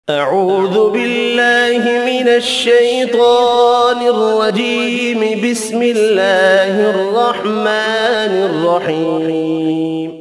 أعوذ بالله من الشيطان الرجيم بسم الله الرحمن الرحيم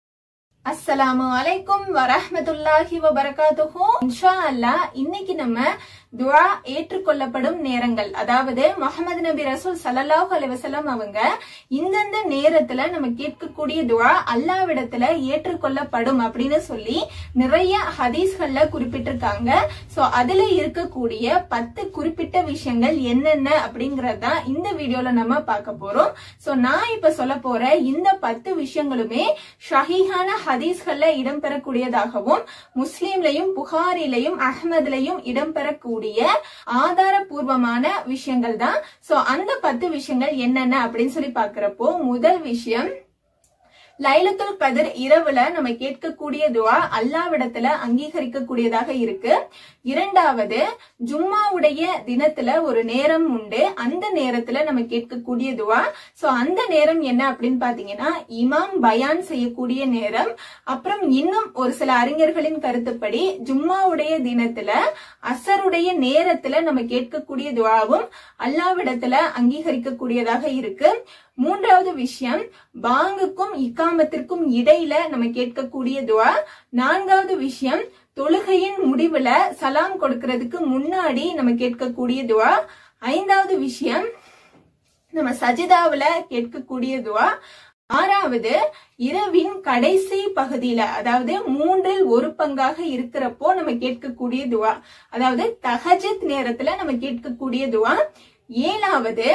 அஸ்ஸலாமு அலைக்கும் வரஹ்மத்துல்லாஹி வபரகாத்துஹு இன்ஷா அல்லாஹ் இன்னைக்கு நம்ம துஆ ஏற்றுக்கொள்ளப்படும் நேரங்கள் அதாவது முஹம்மது நபி ரசூல் ஸல்லல்லாஹு அலைஹி வஸல்லம் அவங்க இந்தந்த நேரத்துல நம்ம கேட்கக்கூடிய துஆ அல்லாஹ்விடத்துல ஏற்றுக்கொள்ளப்படும் அப்படின்னு சொல்லி நிறைய ஹதீஸ்கள்ல குறிப்பிட்டிருக்காங்க சோ அதுல இருக்கக்கூடிய பத்து குறிப்பிட்ட விஷயங்கள் என்னென்ன அப்படிங்கறது தான் இந்த வீடியோல நம்ம பார்க்க போறோம் சோ நான் இப்ப சொல்ல போற இந்த பத்து விஷயங்களுமே ஷஹீஹான ஹதீஸ்கள்ல இடம்பெறக்கூடியதாகவும் முஸ்லீம்லயும் புகாரிலையும் அஹ்மதுலயும் இடம்பெறக்கூடிய ஆதாரபூர்வமான விஷயங்கள் தான் சோ அந்த பத்து விஷயங்கள் என்னென்ன அப்படின்னு சொல்லி பாக்குறப்போ முதல் விஷயம் லைலத்துல் கதிர் இரவுல நம்ம கேட்கக்கூடிய துவா அல்லாவிடத்துல அங்கீகரிக்கக்கூடியதாக இருக்கு இரண்டாவது ஜும்மாவுடைய தினத்துல ஒரு நேரம் உண்டு அந்த நேரத்துல நம்ம கேட்கக்கூடிய துவா சோ அந்த நேரம் என்ன அப்படின்னு பாத்தீங்கன்னா இமாம் பயான் செய்யக்கூடிய நேரம் அப்புறம் இன்னும் ஒரு சில அறிஞர்களின் கருத்துப்படி ஜும்மாவுடைய தினத்துல அசருடைய நேரத்துல நம்ம கேட்கக்கூடிய துவாவும் அல்லாவிடத்துல அங்கீகரிக்கக்கூடியதாக இருக்கு மூன்றாவது விஷயம் பாங்குக்கும் இக்காமத்திற்கும் இடையில நம்ம கேட்கக்கூடிய துவா நான்காவது விஷயம் தொழுகையின் முடிவுல சலாம் கொடுக்கறதுக்கு முன்னாடி நம்ம கேட்கக்கூடிய துவா ஐந்தாவது விஷயம் நம்ம சஜிதாவுல கேட்கக்கூடிய துவா ஆறாவது இரவின் கடைசி பகுதியில அதாவது மூன்றில் ஒரு பங்காக இருக்கிறப்போ நம்ம கேட்கக்கூடிய துவா அதாவது தஹஜத் நேரத்துல நம்ம கேட்கக்கூடிய துவா ஏழாவது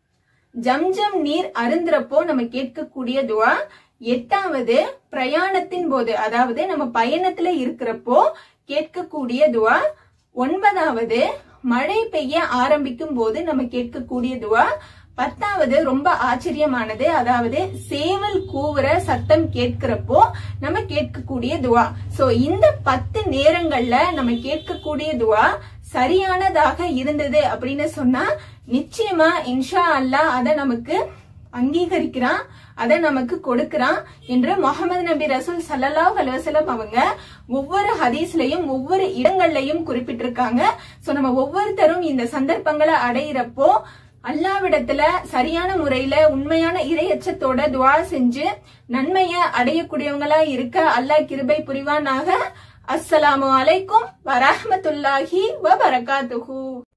ஜம்ஜம் நீர் அருந்துறப்போ நம்ம கேட்கக்கூடிய துவா எட்டாவது பிரயாணத்தின் போது அதாவது நம்ம பயணத்துல இருக்கிறப்போ கேட்கக்கூடிய துவா ஒன்பதாவது மழை பெய்ய ஆரம்பிக்கும் போது நம்ம கேட்கக்கூடிய துவா பத்தாவது ரொம்ப ஆச்சரியமானது அதாவது சேவல் கூவுற சத்தம் கேட்கிறப்போ நம்ம கேட்கக்கூடிய துவா சோ இந்த பத்து நேரங்கள்ல நம்ம கேட்கக்கூடிய துவா சரியானதாக இருந்தது அப்படின்னு சொன்னா நிச்சயமா இன்ஷா அல்லாஹ் அத நமக்கு அங்கீகரிக்கிறான் அதை நமக்கு கொடுக்கிறான் என்று முகமது நபி ரசூல் சல்லல்லாஹ் அலுவலம் அவங்க ஒவ்வொரு ஹதீஸ்லயும் ஒவ்வொரு இடங்கள்லயும் குறிப்பிட்டிருக்காங்க சோ நம்ம ஒவ்வொருத்தரும் இந்த சந்தர்ப்பங்களை அடையிறப்போ அல்லாவிடத்துல சரியான முறையில உண்மையான இரையச்சத்தோட துவா செஞ்சு நன்மைய அடையக்கூடியவங்களா இருக்க அல்லாஹ் கிருபை புரிவானாக அஸ்ஸலாமு அலைக்கும் வரஹ்மத்துல்லாஹி வபரகாத்துஹு